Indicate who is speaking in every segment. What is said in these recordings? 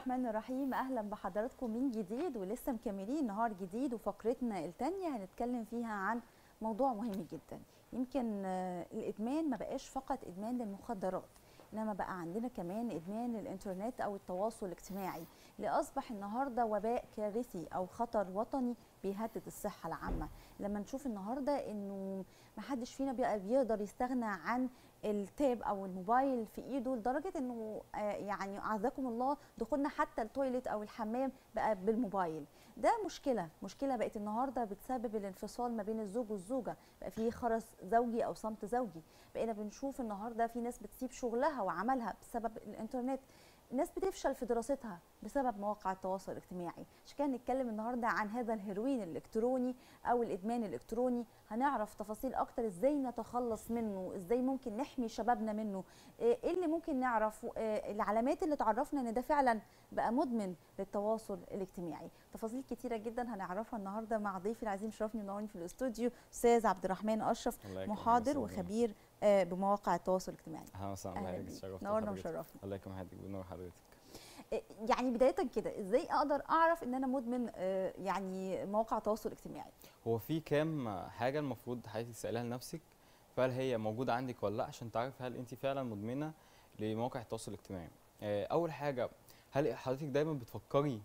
Speaker 1: الرحمن الرحيم اهلا بحضراتكم من جديد ولسه مكملين نهار جديد وفقرتنا الثانيه هنتكلم فيها عن موضوع مهم جدا يمكن آه، الادمان ما بقاش فقط ادمان للمخدرات انما بقى عندنا كمان ادمان للانترنت او التواصل الاجتماعي اللي اصبح النهارده وباء كارثي او خطر وطني بيهدد الصحه العامه لما نشوف النهارده انه ما حدش فينا بقى بيقدر يستغنى عن التاب او الموبايل في ايده لدرجه انه آه، يعني اعزكم الله دخولنا حتى التويليت او الحمام بقى بالموبايل ده مشكله مشكله بقت النهارده بتسبب الانفصال ما بين الزوج والزوجه بقى في خرس زوجي او صمت زوجي بقينا بنشوف النهارده في ناس بتسيب شغلها وعملها بسبب الانترنت ناس بتفشل في دراستها بسبب مواقع التواصل الاجتماعي عشان كده نتكلم النهارده عن هذا الهيروين الالكتروني او الادمان الالكتروني هنعرف تفاصيل اكتر ازاي نتخلص منه ازاي ممكن نحمي شبابنا منه ايه اللي ممكن نعرف إيه العلامات اللي تعرفنا ان ده فعلا بقى مدمن للتواصل الاجتماعي تفاصيل كتيره جدا هنعرفها النهارده مع ضيفي العزيز شرفني منورني في الاستوديو استاذ عبد الرحمن اشرف
Speaker 2: الله يكرمك،
Speaker 1: محاضر
Speaker 2: الله
Speaker 1: وخبير آه، بمواقع التواصل الاجتماعي
Speaker 2: اهلا وسهلا
Speaker 1: أهلا
Speaker 2: الله
Speaker 1: بيك.
Speaker 2: يخليك شرفت
Speaker 1: نورنا
Speaker 2: بحضرتك.
Speaker 1: وشرفنا
Speaker 2: الله يكرم حضرتك بنور حضرتك
Speaker 1: إيه، يعني بدايه كده ازاي اقدر اعرف ان انا مدمن آه، يعني مواقع التواصل الاجتماعي
Speaker 2: هو في كام حاجه المفروض حضرتك تساليها لنفسك فهل هي موجوده عندك ولا لا عشان تعرفي هل انت فعلا مدمنه لمواقع التواصل الاجتماعي آه، اول حاجه هل حضرتك دايما بتفكري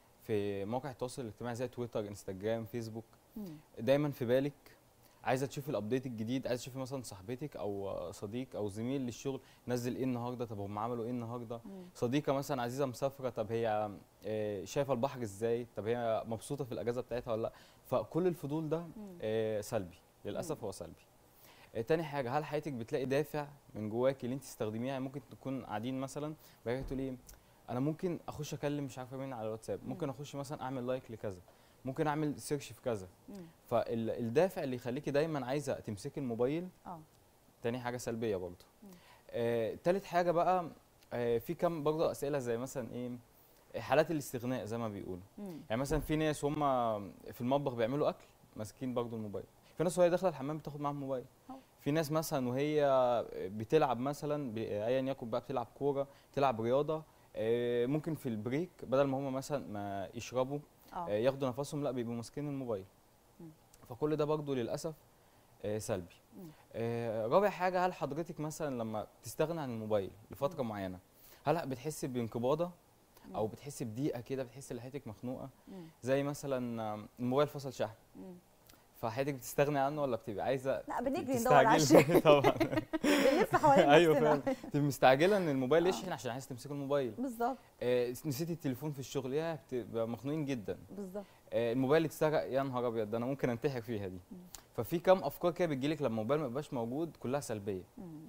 Speaker 2: في مواقع التواصل الاجتماعي زي تويتر انستجرام فيسبوك
Speaker 1: مم.
Speaker 2: دايما في بالك عايزه تشوفي الابديت الجديد عايزه تشوفي مثلا صاحبتك او صديق او زميل للشغل نزل ايه النهارده طب هم عملوا ايه النهارده
Speaker 1: مم.
Speaker 2: صديقه مثلا عزيزه مسافره طب هي آه، شايفه البحر ازاي طب هي مبسوطه في الاجازه بتاعتها ولا لا فكل الفضول ده
Speaker 1: مم.
Speaker 2: آه، سلبي للاسف هو سلبي آه، تاني حاجه هل حياتك بتلاقي دافع من جواكي اللي انت تستخدميها يعني ممكن تكون قاعدين مثلا بعد كده تقولي انا ممكن اخش اكلم مش عارفه مين على الواتساب
Speaker 1: مم.
Speaker 2: ممكن اخش مثلا اعمل لايك لكذا ممكن اعمل سيرش في كذا
Speaker 1: مم.
Speaker 2: فالدافع اللي يخليكي دايما عايزه تمسكي الموبايل
Speaker 1: اه
Speaker 2: تاني حاجه سلبيه برضه
Speaker 1: مم.
Speaker 2: آه، تالت حاجه بقى آه، في كم برضه اسئله زي مثلا ايه حالات الاستغناء زي ما بيقولوا
Speaker 1: مم.
Speaker 2: يعني مثلا في ناس هم في المطبخ بيعملوا اكل ماسكين برضه الموبايل في ناس وهي داخله الحمام بتاخد معاها الموبايل
Speaker 1: أه.
Speaker 2: في ناس مثلا وهي بتلعب مثلا ب- ايا يكن بقى بتلعب كوره بتلعب رياضه آه، ممكن في البريك بدل ما هم مثلا ما يشربوا آه،
Speaker 1: اه
Speaker 2: ياخدوا نفسهم لا بيبقوا ماسكين الموبايل
Speaker 1: مم.
Speaker 2: فكل ده برضه للاسف آه، سلبي
Speaker 1: مم.
Speaker 2: آه، رابع حاجه هل حضرتك مثلا لما تستغنى عن الموبايل لفتره معينه هل بتحسي بانقباضه او بتحسي بضيقه كده بتحسي ان حياتك مخنوقه
Speaker 1: مم.
Speaker 2: زي مثلا آه، الموبايل فصل شحن
Speaker 1: مم.
Speaker 2: فحياتك بتستغني عنه ولا بتبقى عايزه
Speaker 1: لا بنجري ندور على
Speaker 2: تستعجلي
Speaker 1: الشيء
Speaker 2: طبعا
Speaker 1: بنلف حوالين
Speaker 2: ايوه
Speaker 1: نفسنا.
Speaker 2: فعلا تبقى مستعجله ان الموبايل
Speaker 1: آه.
Speaker 2: يشحن عشان عايز تمسكي الموبايل
Speaker 1: بالظبط
Speaker 2: آه، نسيتي التليفون في الشغل يا بتبقى مخنوقين جدا
Speaker 1: بالظبط
Speaker 2: آه، الموبايل اتسرق يا نهار ابيض ده انا ممكن انتحر فيها دي
Speaker 1: مم.
Speaker 2: ففي كام افكار كده بتجيلك لما الموبايل ما يبقاش موجود كلها سلبيه
Speaker 1: مم.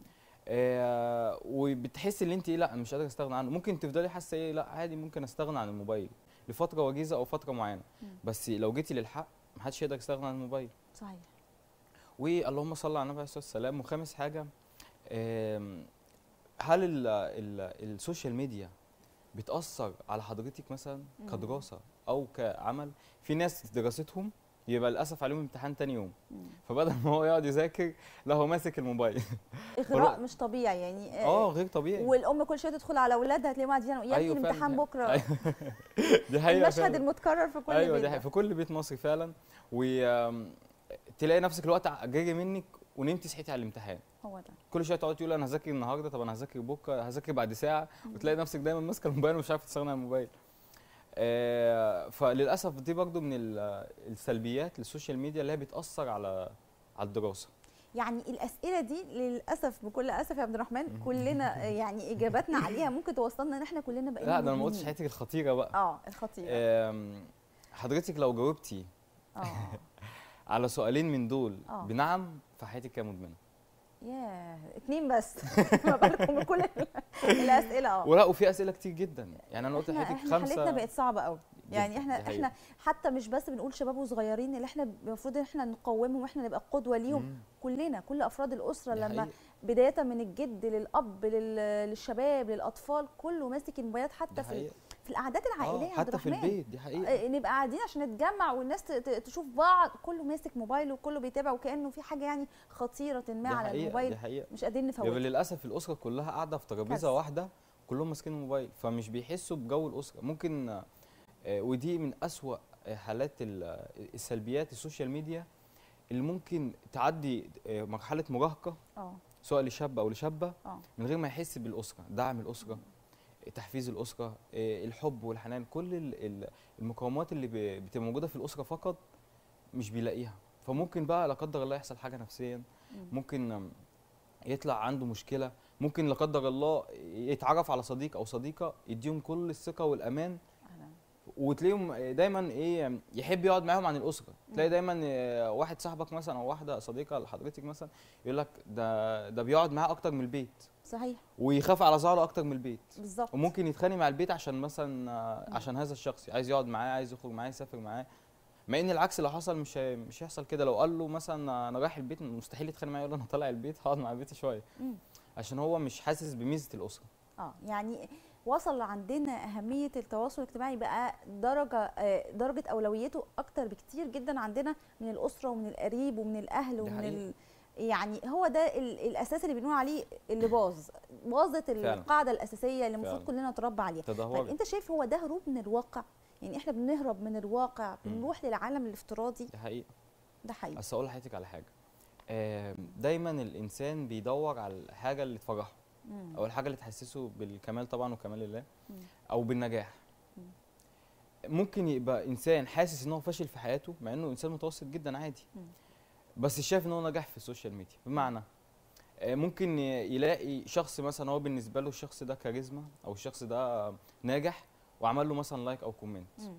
Speaker 2: آه وبتحسي ان انت ايه لا مش قادره استغنى عنه ممكن تفضلي حاسه ايه لا عادي ممكن استغنى عن الموبايل لفتره وجيزه او فتره معينه
Speaker 1: مم.
Speaker 2: بس لو جيتي للحق محدش يقدر يستغنى عن الموبايل
Speaker 1: صحيح
Speaker 2: واللهم صل على النبي عليه الصلاه والسلام وخامس حاجه آم، هل ال ال السوشيال ميديا بتاثر على حضرتك مثلا
Speaker 1: مم.
Speaker 2: كدراسه او كعمل في ناس دراستهم يبقى للاسف عليهم امتحان تاني يوم
Speaker 1: مم.
Speaker 2: فبدل ما هو يقعد يذاكر لا هو ماسك الموبايل
Speaker 1: اغراء مش طبيعي يعني
Speaker 2: اه غير طبيعي
Speaker 1: والام كل شويه تدخل على اولادها تلاقيهم قاعدين يا ابني
Speaker 2: أيوة فعلا.
Speaker 1: الامتحان بكره
Speaker 2: أيوة. دي حقيقه
Speaker 1: المشهد
Speaker 2: فعلا.
Speaker 1: المتكرر في كل
Speaker 2: ايوه
Speaker 1: بيت
Speaker 2: دي حقيقة. في كل بيت مصري فعلا وتلاقي نفسك الوقت جاي منك ونمتي صحيتي على الامتحان
Speaker 1: هو ده
Speaker 2: كل شويه تقعد تقول انا هذاكر النهارده طب انا هذاكر بكره هذاكر بعد ساعه وتلاقي نفسك دايما ماسكه الموبايل ومش عارفه تستغنى عن الموبايل آه، فللاسف دي برضو من ال- السلبيات للسوشيال ميديا اللي هي بتاثر على على الدراسه
Speaker 1: يعني الاسئله دي للاسف بكل اسف يا عبد الرحمن كلنا يعني اجاباتنا عليها ممكن توصلنا ان احنا كلنا بقينا
Speaker 2: لا ده انا ما قلتش
Speaker 1: مدمنين.
Speaker 2: حياتك الخطيره بقى
Speaker 1: اه الخطيره
Speaker 2: آم، حضرتك لو جاوبتي
Speaker 1: اه
Speaker 2: على سؤالين من دول
Speaker 1: آه.
Speaker 2: بنعم فحياتك كده مدمنه
Speaker 1: ياه اتنين بس ما بالكم من كل ال- الاسئله اه
Speaker 2: ولا وفي اسئله كتير جدا يعني انا قلت
Speaker 1: احنا
Speaker 2: لحضرتك
Speaker 1: احنا
Speaker 2: خمسه
Speaker 1: حالتنا بقت صعبه قوي يعني
Speaker 2: جداً،
Speaker 1: احنا
Speaker 2: دي حقيقة.
Speaker 1: احنا حتى مش بس بنقول شباب وصغيرين اللي احنا المفروض ان احنا نقومهم واحنا نبقى قدوه ليهم
Speaker 2: مم،
Speaker 1: كلنا كل افراد الاسره
Speaker 2: دي
Speaker 1: لما
Speaker 2: حقيقة.
Speaker 1: بدايه من الجد للاب لل- للشباب للاطفال كله ماسك الموبايلات حتى
Speaker 2: دي
Speaker 1: في
Speaker 2: حقيقة.
Speaker 1: في القعدات العائليه
Speaker 2: آه،
Speaker 1: يا عبد
Speaker 2: حتى في
Speaker 1: الرحمن
Speaker 2: البيت دي حقيقه
Speaker 1: آه، نبقى قاعدين عشان نتجمع والناس ت- ت- تشوف بعض كله ماسك موبايل وكله بيتابع وكانه في حاجه يعني خطيره ما
Speaker 2: دي
Speaker 1: على
Speaker 2: حقيقة،
Speaker 1: الموبايل
Speaker 2: دي حقيقه
Speaker 1: مش قادرين
Speaker 2: يبقى
Speaker 1: نفوتها
Speaker 2: للاسف الاسره كلها قاعده في ترابيزه
Speaker 1: كارثة.
Speaker 2: واحده كلهم ماسكين الموبايل فمش بيحسوا بجو الاسره ممكن آه، آه، ودي من اسوا آه، حالات ال- السلبيات السوشيال ميديا اللي ممكن تعدي آه، مرحله مراهقه
Speaker 1: اه
Speaker 2: سواء لشاب او لشابه
Speaker 1: اه
Speaker 2: من غير ما يحس بالاسره دعم الاسره تحفيز الاسره آه، الحب والحنان كل ال- ال- المقومات اللي ب- بتبقى موجوده في الاسره فقط مش بيلاقيها فممكن بقى لا قدر الله يحصل حاجه نفسيا
Speaker 1: مم.
Speaker 2: ممكن آم، يطلع عنده مشكله ممكن لا قدر الله يتعرف على صديق او صديقه يديهم كل الثقه والامان
Speaker 1: أهلاً.
Speaker 2: وتلاقيهم دايما ايه يحب يقعد معاهم عن الاسره تلاقي
Speaker 1: مم.
Speaker 2: دايما آه، واحد صاحبك مثلا او واحده صديقه لحضرتك مثلا يقول لك ده ده بيقعد معاه اكتر من البيت
Speaker 1: صحيح
Speaker 2: ويخاف على زعله اكتر من البيت
Speaker 1: بالظبط
Speaker 2: وممكن يتخانق مع البيت عشان مثلا آه،
Speaker 1: مم.
Speaker 2: عشان هذا الشخص عايز يقعد معاه عايز يخرج معاه يسافر معاه مع ان العكس لو حصل مش هي- مش هيحصل كده لو قال له مثلا انا رايح البيت مستحيل يتخانق معايا يقول له انا طالع البيت هقعد مع بيتي شويه
Speaker 1: مم.
Speaker 2: عشان هو مش حاسس بميزه الاسره
Speaker 1: اه يعني وصل عندنا اهميه التواصل الاجتماعي بقى درجه آه، درجه اولويته اكتر بكتير جدا عندنا من الاسره ومن القريب ومن الاهل
Speaker 2: دي
Speaker 1: ومن
Speaker 2: حقيقة.
Speaker 1: ال... يعني هو ده ال- الاساس اللي بنقول عليه اللي باظ باظت القاعده الاساسيه اللي المفروض
Speaker 2: فعلا.
Speaker 1: كلنا نتربى عليها طيب
Speaker 2: تدهورت
Speaker 1: انت شايف هو ده هروب من الواقع يعني احنا بنهرب من الواقع
Speaker 2: مم.
Speaker 1: بنروح للعالم الافتراضي
Speaker 2: دي حقيقه
Speaker 1: ده حقيقي
Speaker 2: بس اقول لحضرتك على حاجه آم، دايما الانسان بيدور على الحاجه اللي تفرحه
Speaker 1: مم.
Speaker 2: او الحاجه اللي تحسسه بالكمال طبعا وكمال الله
Speaker 1: مم.
Speaker 2: او بالنجاح
Speaker 1: مم.
Speaker 2: ممكن يبقى انسان حاسس ان هو فاشل في حياته مع انه انسان متوسط جدا عادي
Speaker 1: مم.
Speaker 2: بس شايف ان هو نجح في السوشيال ميديا بمعنى آه، ممكن ي- يلاقي شخص مثلا هو بالنسبه له الشخص ده كاريزما او الشخص ده ناجح وعمل له مثلا لايك او كومنت
Speaker 1: مم.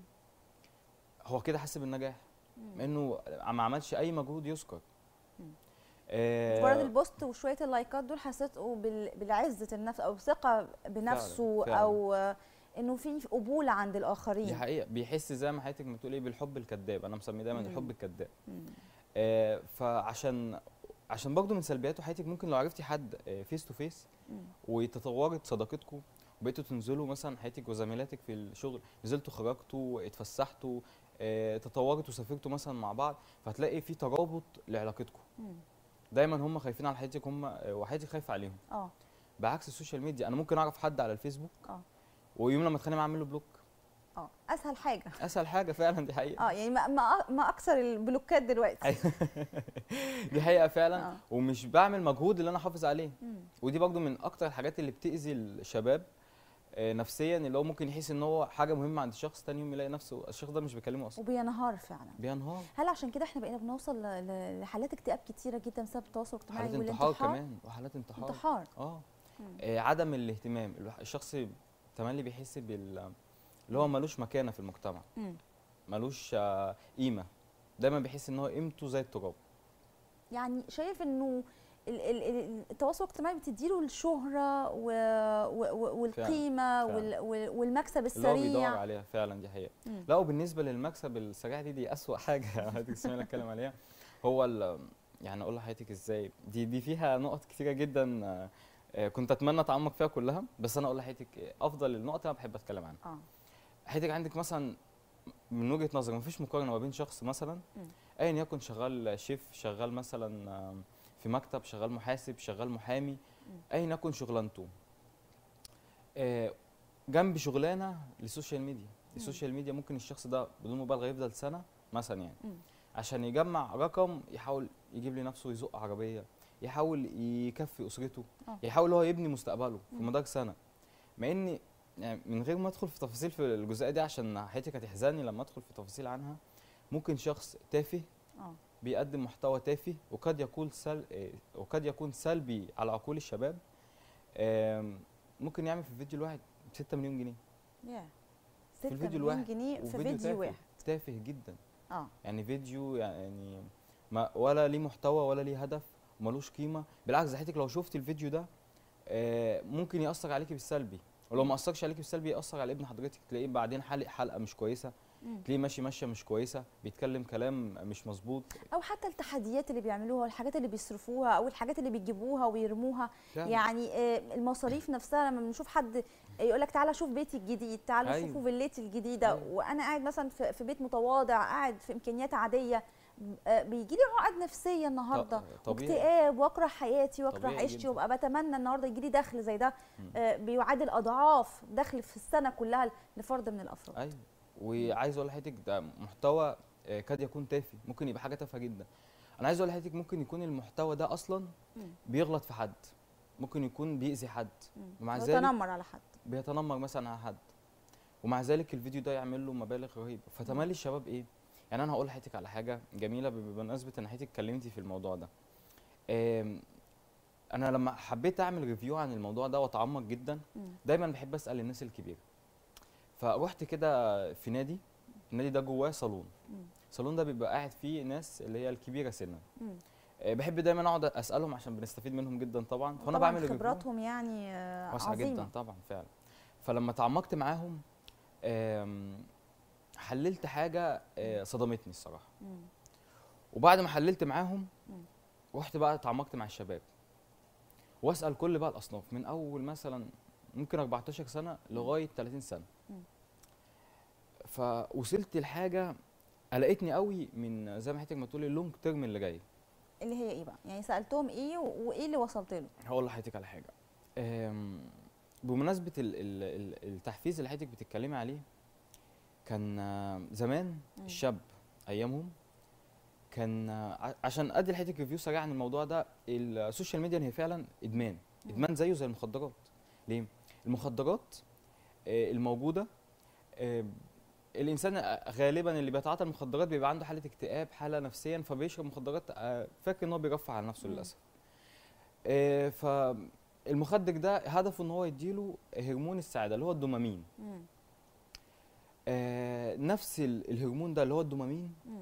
Speaker 2: هو كده حس بالنجاح مع
Speaker 1: مم.
Speaker 2: انه ما عملش اي مجهود يذكر
Speaker 1: مم.
Speaker 2: آه،
Speaker 1: مجرد البوست وشويه اللايكات دول حسيته بال- بالعزه النفس او ثقه بنفسه
Speaker 2: فعلاً.
Speaker 1: او آه، انه في قبول عند
Speaker 2: دي
Speaker 1: الاخرين
Speaker 2: حقيقه بيحس زي ما حضرتك بتقول ايه بالحب الكذاب انا مسميه دايما
Speaker 1: مم.
Speaker 2: الحب الكذاب
Speaker 1: مم.
Speaker 2: آه، فعشان عشان برضه من سلبياته حياتك ممكن لو عرفتي حد فيس تو فيس
Speaker 1: مم.
Speaker 2: وتطورت صداقتكم وبقيتوا تنزلوا مثلا حياتك وزميلاتك في الشغل نزلتوا خرجتوا اتفسحتوا آه، تطورتوا وسافرتوا مثلا مع بعض فهتلاقي في ترابط لعلاقتكم
Speaker 1: مم.
Speaker 2: دايما هم خايفين على حياتك هم آه، وحياتك خايفه عليهم
Speaker 1: اه
Speaker 2: بعكس السوشيال ميديا انا ممكن اعرف حد على الفيسبوك
Speaker 1: اه
Speaker 2: ويوم لما اتخانق معاه اعمل له بلوك
Speaker 1: اه اسهل حاجه
Speaker 2: اسهل حاجه فعلا دي حقيقه
Speaker 1: اه يعني ما ما, ما اكثر البلوكات دلوقتي
Speaker 2: أيوة. دي حقيقه فعلا
Speaker 1: اه
Speaker 2: ومش بعمل مجهود اللي انا احافظ عليه
Speaker 1: مم.
Speaker 2: ودي برضو من اكتر الحاجات اللي بتاذي الشباب آه، نفسيا اللي هو ممكن يحس ان هو حاجه مهمه عند الشخص تاني يوم يلاقي نفسه الشخص ده مش بيكلمه اصلا
Speaker 1: وبينهار فعلا
Speaker 2: بينهار
Speaker 1: هل عشان كده احنا بقينا بنوصل ل- ل- لحالات اكتئاب كتيره جدا بسبب التواصل الاجتماعي
Speaker 2: حالات انتحار
Speaker 1: والانتحار
Speaker 2: كمان وحالات انتحار
Speaker 1: انتحار
Speaker 2: اه
Speaker 1: مم.
Speaker 2: آه، عدم الاهتمام الواحد- الشخص تملي بيحس بال اللي هو ملوش مكانه في المجتمع
Speaker 1: مم.
Speaker 2: ملوش آه، قيمه دايما بيحس ان هو قيمته زي التراب
Speaker 1: يعني شايف انه ال- ال- ال- التواصل الاجتماعي بتديله الشهره و... و... و... والقيمه
Speaker 2: فعلا.
Speaker 1: وال... وال- والمكسب
Speaker 2: اللي هو بيدور
Speaker 1: السريع
Speaker 2: عليها فعلا دي حقيقه
Speaker 1: مم.
Speaker 2: لا وبالنسبه للمكسب السريع دي دي اسوأ حاجه حضرتك تسمعي اتكلم عليها هو ال- يعني اقول لحضرتك ازاي دي دي فيها نقط كتيره جدا آه، آه، كنت اتمنى اتعمق فيها كلها بس انا اقول لحضرتك افضل النقط اللي انا بحب اتكلم عنها
Speaker 1: اه
Speaker 2: حضرتك عندك مثلا من وجهه نظري مفيش مقارنه ما بين شخص مثلا
Speaker 1: مم.
Speaker 2: ايا يكن شغال شيف شغال مثلا آه، في مكتب شغال محاسب شغال محامي ايا يكن شغلانته آه، جنب شغلانه للسوشيال ميديا السوشيال ميديا ممكن الشخص ده بدون مبالغه يفضل سنه مثلا يعني
Speaker 1: مم.
Speaker 2: عشان يجمع رقم يحاول يجيب لنفسه يزق عربيه يحاول يكفي اسرته
Speaker 1: آه.
Speaker 2: يحاول هو يبني مستقبله في
Speaker 1: مم.
Speaker 2: مدار سنه مع ان يعني من غير ما ادخل في تفاصيل في الجزئيه دي عشان حياتك هتحزني لما ادخل في تفاصيل عنها ممكن شخص تافه
Speaker 1: اه
Speaker 2: بيقدم محتوى تافه وقد يكون سل... آه، وقد يكون سلبي على عقول الشباب آم، ممكن يعمل في الفيديو الواحد 6 مليون جنيه
Speaker 1: يا
Speaker 2: في
Speaker 1: 6
Speaker 2: الفيديو
Speaker 1: مليون
Speaker 2: الواحد
Speaker 1: جنيه في
Speaker 2: وفيديو
Speaker 1: فيديو
Speaker 2: تافه
Speaker 1: واحد
Speaker 2: تافه جدا
Speaker 1: اه
Speaker 2: يعني فيديو يعني ما ولا ليه محتوى ولا ليه هدف وملوش قيمه بالعكس ده حضرتك لو شفت الفيديو ده آه، ممكن ياثر عليكي بالسلبي ولو ما اثرش عليكي بالسلبي ياثر على ابن حضرتك تلاقيه بعدين حلق حلقه مش كويسه
Speaker 1: مم.
Speaker 2: تلاقيه ماشي ماشيه مش كويسه بيتكلم كلام مش مظبوط
Speaker 1: او حتى التحديات اللي بيعملوها والحاجات اللي بيصرفوها او الحاجات اللي بيجيبوها ويرموها
Speaker 2: فعلا.
Speaker 1: يعني آه، المصاريف نفسها لما بنشوف حد يقول لك تعالى شوف بيتي الجديد تعالوا
Speaker 2: أيوة.
Speaker 1: شوفوا فيلتي الجديده
Speaker 2: أيوة.
Speaker 1: وانا قاعد مثلا في في بيت متواضع قاعد في امكانيات عاديه آه، بيجي لي عقد نفسيه النهارده
Speaker 2: ط- طبيعي
Speaker 1: واكتئاب واكره حياتي واكره
Speaker 2: طبيعي
Speaker 1: عيشتي
Speaker 2: جداً.
Speaker 1: وابقى بتمنى النهارده يجي لي دخل زي ده
Speaker 2: مم.
Speaker 1: آه، بيعادل اضعاف دخل في السنه كلها لفرد من الافراد
Speaker 2: ايوه وعايز اقول لحضرتك ده محتوى آه، قد يكون تافه ممكن يبقى حاجه تافهه جدا انا عايز اقول لحضرتك ممكن يكون المحتوى ده اصلا
Speaker 1: مم.
Speaker 2: بيغلط في حد ممكن يكون بيأذي حد
Speaker 1: مم.
Speaker 2: ومع ذلك
Speaker 1: وتنمر على حد
Speaker 2: بيتنمر مثلا على حد ومع ذلك الفيديو ده يعمل له مبالغ رهيبه فتملي الشباب ايه يعني انا هقول لحضرتك على حاجه جميله ب- بمناسبه ان حضرتك اتكلمتي في الموضوع ده آم، انا لما حبيت اعمل ريفيو عن الموضوع ده واتعمق جدا
Speaker 1: مم.
Speaker 2: دايما بحب اسال الناس الكبيره فروحت كده في نادي النادي ده جواه صالون
Speaker 1: مم.
Speaker 2: الصالون ده بيبقى قاعد فيه ناس اللي هي الكبيره سنا
Speaker 1: مم.
Speaker 2: آه، بحب دايما اقعد اسالهم عشان بنستفيد منهم جدا طبعا فانا
Speaker 1: طبعاً
Speaker 2: بعمل ريفيو
Speaker 1: خبراتهم يعني آه،
Speaker 2: واسعه
Speaker 1: عظيمه
Speaker 2: جدا طبعا فعلا فلما تعمقت معاهم آم، حللت حاجه آه، صدمتني الصراحه
Speaker 1: مم.
Speaker 2: وبعد ما حللت معاهم
Speaker 1: مم.
Speaker 2: رحت بقى اتعمقت مع الشباب واسال كل بقى الاصناف من اول مثلا ممكن 14 سنه لغايه 30 سنه
Speaker 1: مم.
Speaker 2: فوصلت لحاجه قلقتني قوي من زي ما حضرتك ما تقولي اللونج تيرم اللي جاي
Speaker 1: اللي هي ايه بقى يعني سالتهم ايه و- وايه اللي وصلت له
Speaker 2: هقول لحضرتك على حاجه أم، بمناسبه ال- ال- ال- التحفيز اللي حضرتك بتتكلمي عليه كان آه، زمان
Speaker 1: مم.
Speaker 2: الشاب ايامهم كان آه، ع- عشان ادي لحضرتك ريفيو سريع عن الموضوع ده السوشيال ميديا هي فعلا ادمان
Speaker 1: مم.
Speaker 2: ادمان زيه زي المخدرات ليه المخدرات آه، الموجوده آه، الانسان غالبا اللي بيتعاطى المخدرات بيبقى عنده حاله اكتئاب حاله نفسيا فبيشرب مخدرات آه، فاكر ان هو بيرفع على نفسه
Speaker 1: مم.
Speaker 2: للاسف آه، فالمخدر ده هدفه ان هو يديله هرمون السعاده اللي هو الدوبامين
Speaker 1: مم.
Speaker 2: آه، نفس ال- الهرمون ده اللي هو الدوبامين
Speaker 1: مم.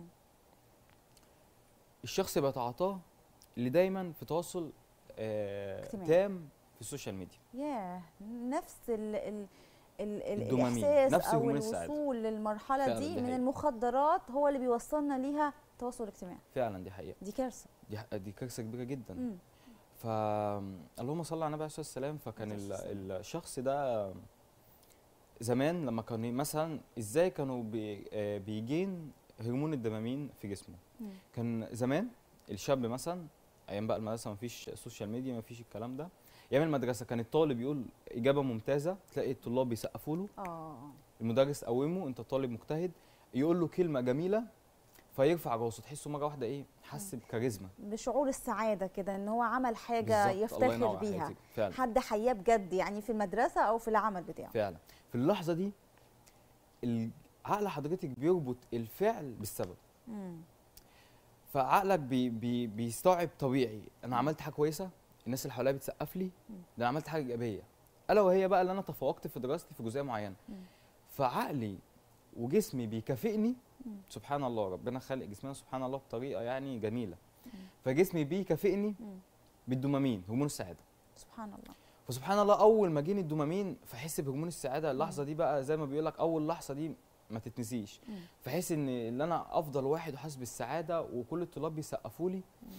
Speaker 2: الشخص بيتعاطاه اللي دايما في تواصل آه،
Speaker 1: اجتماعي.
Speaker 2: تام في السوشيال ميديا
Speaker 1: ياه نفس ال ال ال ال
Speaker 2: الدوبامين،
Speaker 1: الاحساس
Speaker 2: نفس
Speaker 1: او
Speaker 2: هرمون السعادة.
Speaker 1: الوصول للمرحله
Speaker 2: فعلا
Speaker 1: دي
Speaker 2: دي
Speaker 1: من
Speaker 2: حقيقة.
Speaker 1: المخدرات هو اللي بيوصلنا ليها تواصل اجتماعي
Speaker 2: فعلا دي حقيقه
Speaker 1: دي كارثه
Speaker 2: دي ح- دي كارثه كبيره جدا
Speaker 1: مم.
Speaker 2: ف اللهم صل على النبي عليه الصلاه والسلام فكان
Speaker 1: عليه
Speaker 2: ال-
Speaker 1: الصلاة
Speaker 2: الشخص ده زمان لما كان مثلا ازاي كانوا بي آه، بيجين هرمون الدوبامين في جسمه
Speaker 1: مم.
Speaker 2: كان زمان الشاب مثلا ايام بقى المدرسه ما فيش سوشيال ميديا ما فيش الكلام ده ايام المدرسه كان الطالب يقول اجابه ممتازه تلاقي الطلاب بيسقفوا له
Speaker 1: اه
Speaker 2: المدرس قومه انت طالب مجتهد يقول له كلمه جميله فيرفع راسه تحسه مره واحده ايه حس بكاريزما
Speaker 1: بشعور السعاده كده ان هو عمل حاجه
Speaker 2: بالظبط، الله
Speaker 1: يفتخر
Speaker 2: ينور على
Speaker 1: بيها
Speaker 2: حضرتك. فعلا
Speaker 1: حد حياه بجد يعني في المدرسه او في العمل بتاعه
Speaker 2: فعلا في اللحظه دي ال- عقل حضرتك بيربط الفعل بالسبب
Speaker 1: مم.
Speaker 2: فعقلك بي بي بيستوعب طبيعي انا عملت حاجه كويسه الناس اللي حواليا بتسقف لي
Speaker 1: مم.
Speaker 2: ده انا عملت حاجه ايجابيه الا وهي بقى اللي انا تفوقت في دراستي في جزئيه معينه
Speaker 1: مم.
Speaker 2: فعقلي وجسمي بيكافئني
Speaker 1: مم.
Speaker 2: سبحان الله ربنا خلق جسمنا سبحان الله بطريقه يعني جميله
Speaker 1: مم.
Speaker 2: فجسمي بيكافئني
Speaker 1: مم.
Speaker 2: بالدوبامين هرمون السعاده
Speaker 1: سبحان الله
Speaker 2: فسبحان الله اول ما جيني الدوبامين فاحس بهرمون السعاده اللحظه دي بقى زي ما بيقول لك اول لحظه دي ما تتنسيش
Speaker 1: مم.
Speaker 2: فحس ان اللي انا افضل واحد وحاسس بالسعاده وكل الطلاب بيسقفوا لي
Speaker 1: مم.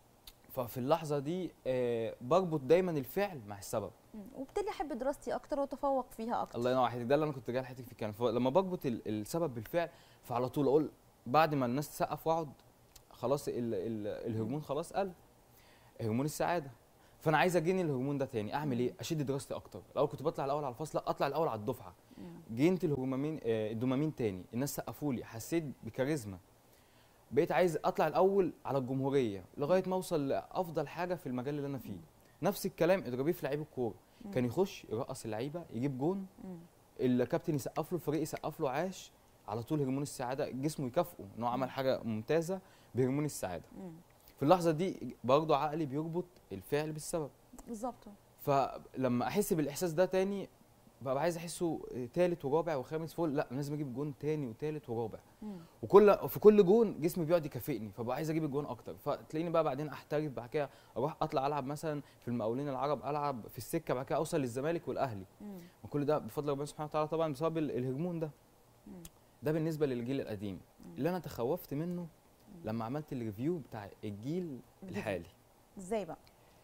Speaker 2: ففي اللحظه دي آه بربط دايما الفعل مع السبب
Speaker 1: مم. وبالتالي احب دراستي اكتر واتفوق فيها اكتر
Speaker 2: الله ينور عليك ده اللي انا كنت جاي لحضرتك في الكلام فلما بربط ال- السبب بالفعل فعلى طول اقول بعد ما الناس تسقف واقعد خلاص ال ال الهرمون خلاص قل هرمون السعاده فانا عايز اجيني الهرمون ده تاني اعمل ايه اشد دراستي اكتر الاول كنت بطلع الاول على الفصل لا اطلع الاول على الدفعه
Speaker 1: مم.
Speaker 2: جينت الهرمونين آه، الدوبامين تاني الناس سقفوا لي حسيت بكاريزما بقيت عايز اطلع الاول على الجمهوريه لغايه ما اوصل لافضل حاجه في المجال اللي انا فيه نفس الكلام اضربيه في لعيب الكوره
Speaker 1: مم.
Speaker 2: كان يخش يرقص اللعيبه يجيب جون
Speaker 1: مم.
Speaker 2: الكابتن يسقف له الفريق يسقف له عاش على طول هرمون السعاده جسمه يكافئه ان هو عمل حاجه ممتازه بهرمون السعاده
Speaker 1: مم.
Speaker 2: في اللحظه دي برضه عقلي بيربط الفعل بالسبب
Speaker 1: بالظبط
Speaker 2: فلما احس بالاحساس ده تاني ببقى عايز احسه تالت ورابع وخامس فوق لا لازم اجيب جون تاني وتالت ورابع
Speaker 1: مم.
Speaker 2: وكل في كل جون جسمي بيقعد يكافئني فبقى عايز اجيب الجون اكتر فتلاقيني بقى بعدين احترف بعد كده اروح اطلع العب مثلا في المقاولين العرب العب في السكه بعد كده اوصل للزمالك والاهلي
Speaker 1: مم.
Speaker 2: وكل ده بفضل ربنا سبحانه وتعالى طبعا بسبب ال- الهرمون ده
Speaker 1: مم.
Speaker 2: ده بالنسبه للجيل القديم
Speaker 1: مم.
Speaker 2: اللي انا تخوفت منه لما عملت الريفيو بتاع الجيل الحالي
Speaker 1: ازاي بقى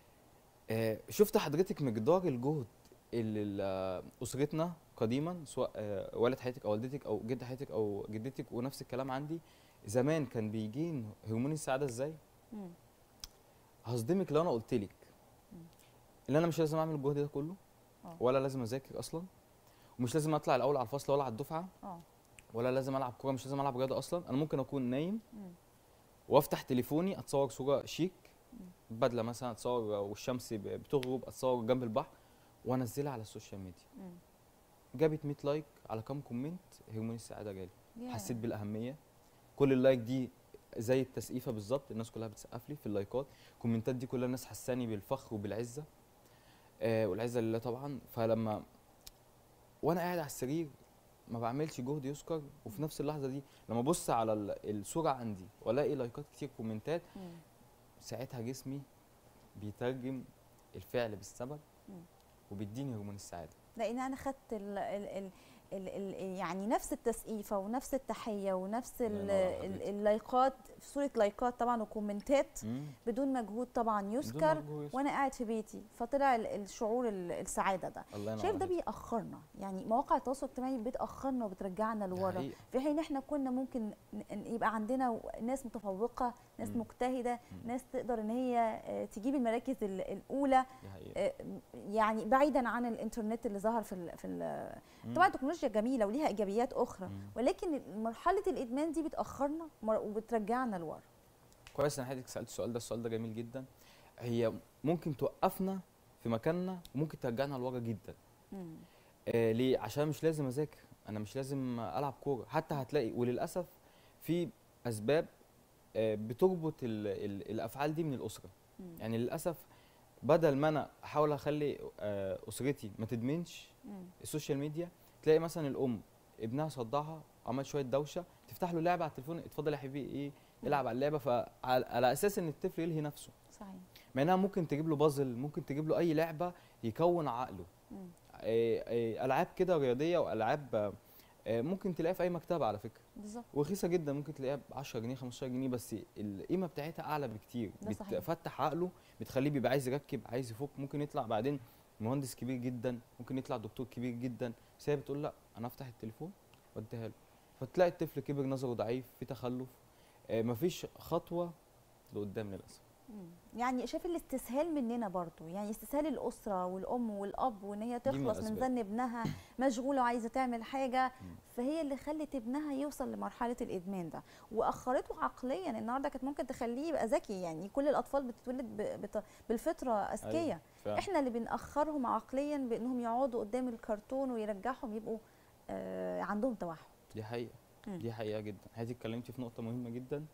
Speaker 2: آه، شفت حضرتك مقدار الجهد اللي ال- اسرتنا قديما سواء آه، والد حياتك او والدتك او جد حياتك او جدتك ونفس الكلام عندي زمان كان بيجين هرمون السعاده ازاي
Speaker 1: مم.
Speaker 2: هصدمك لو انا قلت لك
Speaker 1: مم.
Speaker 2: ان انا مش لازم اعمل الجهد ده كله
Speaker 1: آه.
Speaker 2: ولا لازم اذاكر اصلا ومش لازم اطلع الاول على الفصل ولا على الدفعه
Speaker 1: اه
Speaker 2: ولا لازم العب كوره مش لازم العب رياضه اصلا انا ممكن اكون نايم
Speaker 1: مم.
Speaker 2: وافتح تليفوني اتصور صوره شيك
Speaker 1: مم.
Speaker 2: بدله مثلا اتصور والشمس ب- بتغرب اتصور جنب البحر وانزلها على السوشيال ميديا
Speaker 1: مم.
Speaker 2: جابت 100 لايك على كام كومنت هرمون السعاده جالي
Speaker 1: يا.
Speaker 2: حسيت بالاهميه كل اللايك دي زي التسقيفه بالظبط الناس كلها بتسقف لي في اللايكات الكومنتات دي كلها الناس حساني بالفخر وبالعزه آه والعزه لله طبعا فلما وانا قاعد على السرير ما بعملش جهد يذكر وفي نفس اللحظه دي لما ابص على ال- الصوره عندي والاقي لايكات كتير كومنتات
Speaker 1: مم.
Speaker 2: ساعتها جسمي بيترجم الفعل بالسبب
Speaker 1: مم.
Speaker 2: وبيديني هرمون السعاده
Speaker 1: لان انا خدت ال ال ال ال ال يعني نفس التسقيفه ونفس التحيه ونفس ال
Speaker 2: الله ينور على
Speaker 1: ال
Speaker 2: حضرتك.
Speaker 1: اللايكات في صوره لايكات طبعا وكومنتات
Speaker 2: مم.
Speaker 1: بدون مجهود طبعا
Speaker 2: بدون
Speaker 1: يذكر
Speaker 2: مجهود يذكر.
Speaker 1: وانا قاعد في بيتي فطلع ال- الشعور ال- السعاده ده
Speaker 2: الله ينور
Speaker 1: شايف ده
Speaker 2: عليك.
Speaker 1: بيأخرنا يعني مواقع التواصل الاجتماعي بتأخرنا وبترجعنا
Speaker 2: ده
Speaker 1: لورا
Speaker 2: حقيقة.
Speaker 1: في حين احنا كنا ممكن ن- ن- يبقى عندنا ناس متفوقه ناس
Speaker 2: مم.
Speaker 1: مجتهده
Speaker 2: مم.
Speaker 1: ناس تقدر ان هي آه، تجيب المراكز ال- الاولى
Speaker 2: دي حقيقة.
Speaker 1: آه، يعني بعيدا عن الانترنت اللي ظهر في ال في ال
Speaker 2: مم.
Speaker 1: طبعا التكنولوجيا جميله وليها ايجابيات اخرى
Speaker 2: مم.
Speaker 1: ولكن مرحله الادمان دي بتاخرنا مر- وبترجعنا لورا
Speaker 2: كويس ان حضرتك سالت السؤال ده السؤال ده جميل جدا هي ممكن توقفنا في مكاننا وممكن ترجعنا لورا جدا
Speaker 1: مم.
Speaker 2: آه ليه عشان مش لازم اذاكر انا مش لازم العب كوره حتى هتلاقي وللاسف في اسباب آه بتربط ال ال الافعال دي من الاسره
Speaker 1: مم.
Speaker 2: يعني للاسف بدل ما انا احاول اخلي آه اسرتي ما تدمنش
Speaker 1: مم.
Speaker 2: السوشيال ميديا تلاقي مثلا الام ابنها صدعها عمل شويه دوشه تفتح له لعبه على التليفون اتفضل يا حبيبي ايه العب على اللعبه فعلى على اساس ان الطفل يلهي نفسه
Speaker 1: صحيح
Speaker 2: مع انها ممكن تجيب له بازل ممكن تجيب له اي لعبه يكون عقله
Speaker 1: مم.
Speaker 2: إيه إيه العاب كده رياضيه والعاب آه، ممكن تلاقيها في اي مكتبه على فكره
Speaker 1: بالظبط
Speaker 2: ورخيصه جدا ممكن تلاقيها ب 10 جنيه 15 جنيه بس القيمه بتاعتها اعلى بكتير
Speaker 1: ده صحيح.
Speaker 2: بتفتح عقله بتخليه بيبقى عايز يركب عايز يفك ممكن يطلع بعدين مهندس كبير جدا ممكن يطلع دكتور كبير جدا بس هي بتقول لا انا افتح التليفون واديها له فتلاقي الطفل كبر نظره ضعيف في تخلف آه، مفيش خطوه لقدام للاسف
Speaker 1: مم. يعني شايف الاستسهال مننا برضو يعني استسهال الاسره والام والاب وان هي
Speaker 2: من
Speaker 1: تخلص من
Speaker 2: الأسباب.
Speaker 1: ذن ابنها مشغوله وعايزه تعمل حاجه
Speaker 2: مم.
Speaker 1: فهي اللي خلت ابنها يوصل لمرحله الادمان ده واخرته عقليا النهارده كانت ممكن تخليه يبقى ذكي يعني كل الاطفال بتتولد ب- بت- بالفطره اذكياء
Speaker 2: أيوة، فعلا.
Speaker 1: احنا اللي بنأخرهم عقليا بانهم يقعدوا قدام الكرتون ويرجعهم يبقوا آه عندهم توحد
Speaker 2: دي حقيقة
Speaker 1: مم.
Speaker 2: دي حقيقة جدا حضرتك اتكلمتي في نقطة مهمة جدا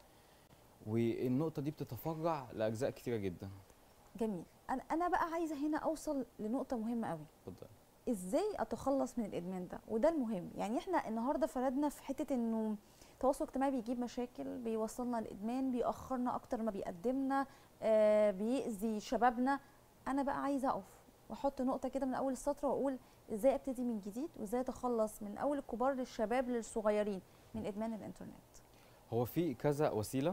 Speaker 2: والنقطة دي بتتفرع لأجزاء كتيرة جدا
Speaker 1: جميل انا انا بقى عايزه هنا اوصل لنقطه مهمه قوي
Speaker 2: اتفضل
Speaker 1: ازاي اتخلص من الادمان ده وده المهم يعني احنا النهارده فردنا في حته انه التواصل الاجتماعي بيجيب مشاكل بيوصلنا الادمان بيأخرنا اكتر ما بيقدمنا آه بيأذي شبابنا انا بقى عايزه اقف واحط نقطه كده من اول السطر واقول ازاي ابتدي من جديد وازاي اتخلص من اول الكبار للشباب للصغيرين من ادمان الانترنت
Speaker 2: هو في كذا وسيلة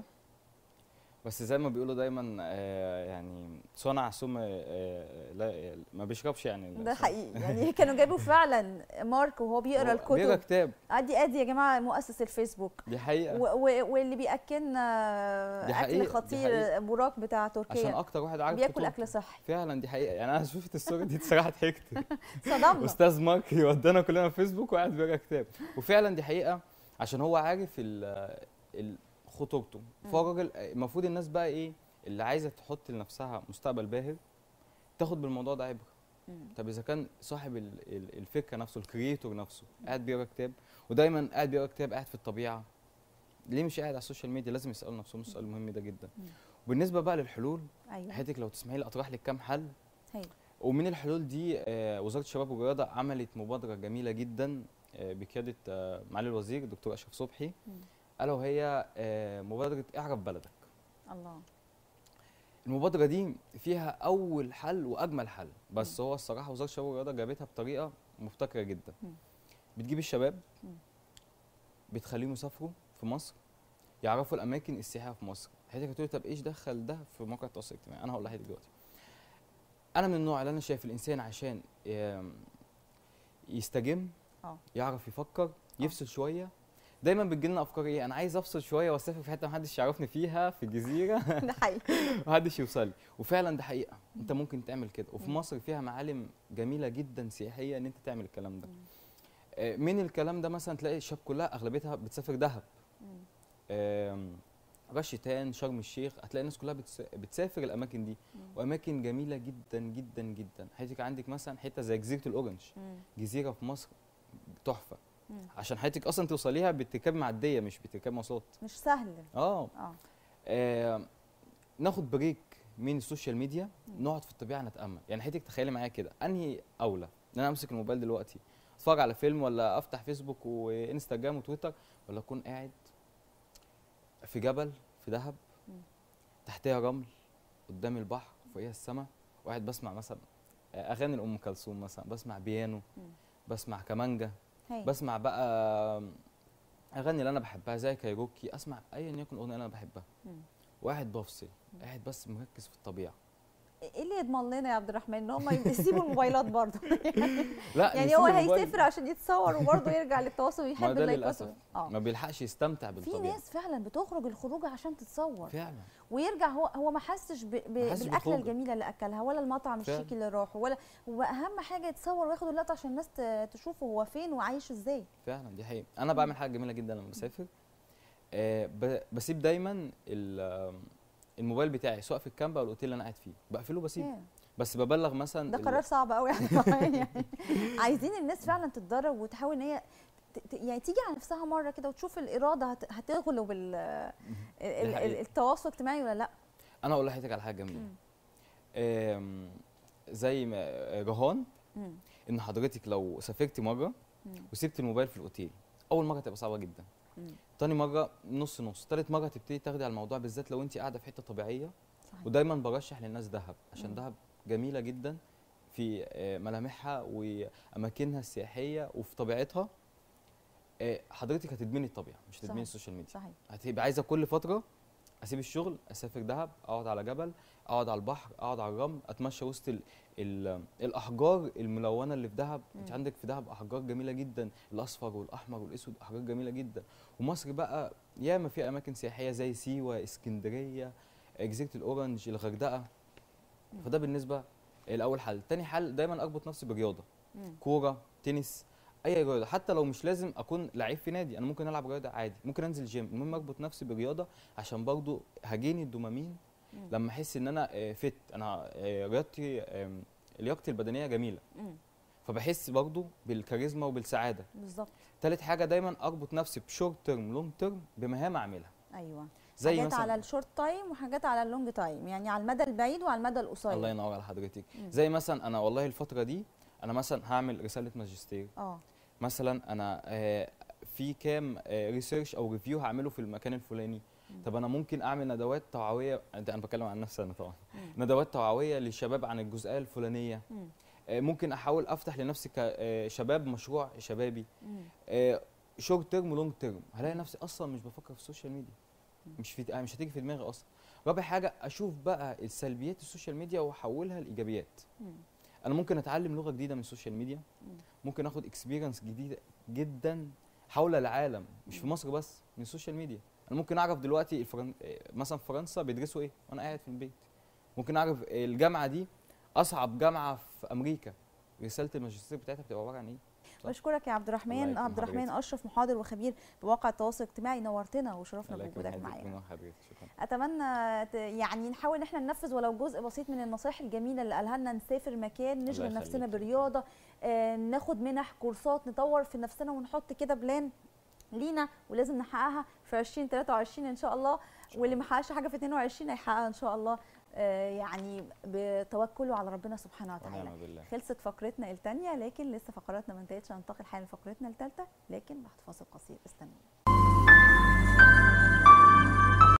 Speaker 2: بس زي ما بيقولوا دايما آه، يعني صنع ثم آه، لا ما بيشربش يعني
Speaker 1: ده
Speaker 2: الصنع.
Speaker 1: حقيقي يعني كانوا جابوا فعلا مارك وهو بيقرا
Speaker 2: هو بيقرا
Speaker 1: الكتب
Speaker 2: كتاب
Speaker 1: ادي ادي يا جماعه مؤسس الفيسبوك
Speaker 2: دي حقيقة
Speaker 1: و- و- واللي بياكلنا
Speaker 2: دي
Speaker 1: اكل
Speaker 2: حقيقة، دي
Speaker 1: خطير
Speaker 2: حقيقة.
Speaker 1: براك بتاع
Speaker 2: عشان
Speaker 1: تركيا
Speaker 2: أكتر واحد عارف
Speaker 1: بياكل
Speaker 2: كتب.
Speaker 1: اكل صحي
Speaker 2: فعلا دي حقيقة يعني أنا شفت الصورة دي بصراحة ضحكت
Speaker 1: صدمنا
Speaker 2: استاذ مارك يودانا كلنا في فيسبوك وقاعد بيقرا كتاب وفعلا دي حقيقه عشان هو عارف ال- ال- خطورته
Speaker 1: مم.
Speaker 2: فهو راجل المفروض الناس بقى ايه اللي عايزه تحط لنفسها مستقبل باهر تاخد بالموضوع ده عبره
Speaker 1: مم.
Speaker 2: طب اذا كان صاحب ال- ال- الفكره نفسه الكرييتور نفسه قاعد بيقرا كتاب ودايما قاعد بيقرا كتاب قاعد في الطبيعه ليه مش قاعد على السوشيال ميديا لازم يسالوا نفسهم السؤال المهم ده جدا
Speaker 1: مم.
Speaker 2: وبالنسبه بقى للحلول
Speaker 1: ايوه
Speaker 2: حياتك لو تسمحي لي اطرح لك كام حل
Speaker 1: هي.
Speaker 2: ومن الحلول دي آه، وزاره الشباب والرياضه عملت مبادره جميله جدا آه، بقياده آه، معالي الوزير الدكتور اشرف صبحي
Speaker 1: مم.
Speaker 2: الا وهي آه، مبادره اعرف بلدك
Speaker 1: الله
Speaker 2: المبادره دي فيها اول حل واجمل حل بس هو الصراحه وزاره الشباب والرياضه جابتها بطريقه مبتكره جدا
Speaker 1: مم.
Speaker 2: بتجيب الشباب
Speaker 1: مم.
Speaker 2: بتخليهم يسافروا في مصر يعرفوا الاماكن السياحيه في مصر حضرتك هتقولي طب ايش دخل ده في موقع التواصل الاجتماعي انا هقول لحضرتك دلوقتي انا من النوع اللي انا شايف الانسان عشان يم- يستجم
Speaker 1: اه
Speaker 2: يعرف يفكر يفصل شويه دايما بتجي لنا افكار ايه انا عايز افصل شويه واسافر في حته محدش يعرفني فيها في الجزيره
Speaker 1: ده حقيقي
Speaker 2: محدش يوصل لي وفعلا ده حقيقه انت ممكن تعمل كده وفي مصر فيها معالم جميله جدا سياحيه ان انت تعمل الكلام ده آه، من الكلام ده مثلا تلاقي الشباب كلها اغلبيتها بتسافر دهب آم، رشتان شرم الشيخ هتلاقي الناس كلها بتس- بتسافر الاماكن دي واماكن جميله جدا جدا جدا حضرتك عندك مثلا حته زي جزيره الاورنج جزيره في مصر تحفه
Speaker 1: مم.
Speaker 2: عشان حضرتك اصلا توصليها بتركب معديه مش بتركب مواصلات
Speaker 1: مش سهل
Speaker 2: اه
Speaker 1: اه
Speaker 2: آه، ناخد بريك من السوشيال ميديا نقعد في الطبيعه نتامل يعني حضرتك تخيلي معايا كده انهي اولى ان انا امسك الموبايل دلوقتي اتفرج على فيلم ولا افتح فيسبوك وانستجرام وتويتر ولا اكون قاعد في جبل في دهب
Speaker 1: مم.
Speaker 2: تحتها رمل قدامي البحر فوقيها السماء وقاعد بسمع مثلا آه، اغاني لام كلثوم مثلا بسمع بيانو
Speaker 1: مم.
Speaker 2: بسمع كمانجا
Speaker 1: هاي.
Speaker 2: بسمع بقى اغاني اللي انا بحبها زي كايروكي اسمع ايا يكن الاغنيه اللي انا بحبها
Speaker 1: مم.
Speaker 2: وقاعد بفصل قاعد بس مركز في الطبيعه
Speaker 1: ايه اللي يضمن لنا يا عبد الرحمن ان هم يسيبوا الموبايلات برضه
Speaker 2: لا
Speaker 1: يعني
Speaker 2: نسيب
Speaker 1: هو
Speaker 2: الموبايل.
Speaker 1: هيسافر عشان يتصور وبرضه يرجع للتواصل
Speaker 2: ما
Speaker 1: ويحب
Speaker 2: ده
Speaker 1: اللايكات
Speaker 2: للاسف
Speaker 1: اه
Speaker 2: ما بيلحقش يستمتع
Speaker 1: في
Speaker 2: بالطبيعه
Speaker 1: ناس فعلا بتخرج الخروجه عشان تتصور
Speaker 2: فعلا
Speaker 1: ويرجع هو هو ما حسش ب- ب-
Speaker 2: ما حسش
Speaker 1: بالاكله
Speaker 2: بخروجة.
Speaker 1: الجميله اللي اكلها ولا المطعم
Speaker 2: فعلا.
Speaker 1: الشيك اللي راحه ولا هو اهم حاجه يتصور وياخد اللقطه عشان الناس ت- تشوفه هو فين وعايش ازاي
Speaker 2: فعلا دي حقيقه انا بعمل حاجه جميله جدا لما بسافر آه ب- بسيب دايما ال- آم، الموبايل بتاعي سواء في الكامب او الاوتيل اللي انا قاعد فيه بقفله وبسيبه
Speaker 1: ياه.
Speaker 2: بس ببلغ مثلا
Speaker 1: ده
Speaker 2: ال-
Speaker 1: قرار صعب قوي يعني عايزين الناس فعلا تتدرب وتحاول ان هي ت- ت- يعني تيجي على نفسها مره كده وتشوف الاراده هت- هتغلب ال- ال- ال-
Speaker 2: حقيقة.
Speaker 1: التواصل الاجتماعي ولا لا
Speaker 2: انا اقول لحضرتك على حاجه جميله
Speaker 1: مم.
Speaker 2: آم، زي ما رهان
Speaker 1: مم.
Speaker 2: ان حضرتك لو سافرتي مره
Speaker 1: مم.
Speaker 2: وسبت الموبايل في الاوتيل اول مره تبقى صعبه جدا
Speaker 1: مم.
Speaker 2: تاني مره نص نص تالت مره تبتدي تاخدي على الموضوع بالذات لو انت قاعده في حته طبيعيه
Speaker 1: صحيح.
Speaker 2: ودايما برشح للناس دهب عشان
Speaker 1: مم.
Speaker 2: دهب جميله جدا في آه، ملامحها واماكنها السياحيه وفي طبيعتها آه، حضرتك هتدمني الطبيعه مش هتدمني
Speaker 1: صحيح.
Speaker 2: السوشيال ميديا
Speaker 1: صحيح
Speaker 2: هتبقى عايزه كل فتره اسيب الشغل اسافر دهب اقعد على جبل اقعد على البحر اقعد على الرمل اتمشى وسط ال ال الاحجار الملونه اللي في دهب انت
Speaker 1: مم.
Speaker 2: عندك في دهب احجار جميله جدا الاصفر والاحمر والاسود احجار جميله جدا ومصر بقى ياما في اماكن سياحيه زي سيوه اسكندريه جزيره الاورنج الغردقه
Speaker 1: مم.
Speaker 2: فده بالنسبه لاول حل تاني حل دايما اربط نفسي برياضه
Speaker 1: مم.
Speaker 2: كوره تنس اي رياضه حتى لو مش لازم اكون لعيب في نادي انا ممكن العب رياضه عادي ممكن انزل جيم المهم اربط نفسي برياضه عشان برضو هجيني الدوبامين
Speaker 1: مم.
Speaker 2: لما احس ان انا آه، فت انا آه، رياضتي آم، لياقتي البدنيه جميله
Speaker 1: مم.
Speaker 2: فبحس برضو بالكاريزما وبالسعاده
Speaker 1: بالظبط
Speaker 2: تالت حاجه دايما اربط نفسي بشورت تيرم لونج تيرم بمهام اعملها
Speaker 1: ايوه
Speaker 2: زي
Speaker 1: حاجات
Speaker 2: مثلا
Speaker 1: على الشورت تايم وحاجات على اللونج تايم يعني على المدى البعيد وعلى المدى القصير
Speaker 2: الله ينور على حضرتك
Speaker 1: مم.
Speaker 2: زي مثلا انا والله الفتره دي انا مثلا هعمل رساله ماجستير
Speaker 1: اه
Speaker 2: مثلا انا آه، في كام ريسيرش او ريفيو هعمله في المكان الفلاني
Speaker 1: مم.
Speaker 2: طب انا ممكن اعمل ندوات توعويه ده انا بتكلم عن نفسي انا طبعا
Speaker 1: مم.
Speaker 2: ندوات توعويه للشباب عن الجزئيه الفلانيه
Speaker 1: مم.
Speaker 2: آه، ممكن احاول افتح لنفسي كشباب مشروع شبابي
Speaker 1: مم.
Speaker 2: شورت تيرم ولونج تيرم هلاقي نفسي اصلا مش بفكر في السوشيال ميديا مش في آه، مش هتيجي في دماغي اصلا رابع حاجه اشوف بقى السلبيات السوشيال ميديا واحولها لايجابيات
Speaker 1: مم.
Speaker 2: انا ممكن اتعلم لغه جديده من السوشيال ميديا
Speaker 1: مم.
Speaker 2: ممكن اخد اكسبيرينس جديده جدا حول العالم مش في
Speaker 1: مم.
Speaker 2: مصر بس من السوشيال ميديا انا ممكن اعرف دلوقتي الفرن... آه، مثلا في فرنسا بيدرسوا ايه وانا قاعد في البيت ممكن اعرف الجامعه دي اصعب جامعه في امريكا رساله الماجستير بتاعتها بتبقى عباره عن ايه صح.
Speaker 1: بشكرك يا عبد
Speaker 2: الله
Speaker 1: الرحمن
Speaker 2: يكرم
Speaker 1: عبد الرحمن
Speaker 2: حضرتك.
Speaker 1: اشرف محاضر وخبير بواقع التواصل الاجتماعي نورتنا وشرفنا
Speaker 2: الله يكرم
Speaker 1: بوجودك
Speaker 2: حضرتك
Speaker 1: معانا
Speaker 2: ونور حضرتك شكرا
Speaker 1: اتمنى ت- يعني نحاول ان احنا ننفذ ولو جزء بسيط من النصائح الجميله اللي قالها لنا نسافر مكان نشغل
Speaker 2: يخليك.
Speaker 1: نفسنا برياضه آه، ناخد منح كورسات نطور في نفسنا ونحط كده بلان لينا ولازم نحققها في 2023 ان شاء الله واللي ما حققش حاجه في 22 هيحققها ان شاء الله آه، يعني بتوكله على ربنا سبحانه وتعالى
Speaker 2: ونعم بالله
Speaker 1: خلصت فقرتنا الثانيه لكن لسه فقراتنا ما انتهتش هننتقل حالا لفقرتنا الثالثه لكن بعد فاصل قصير استنوا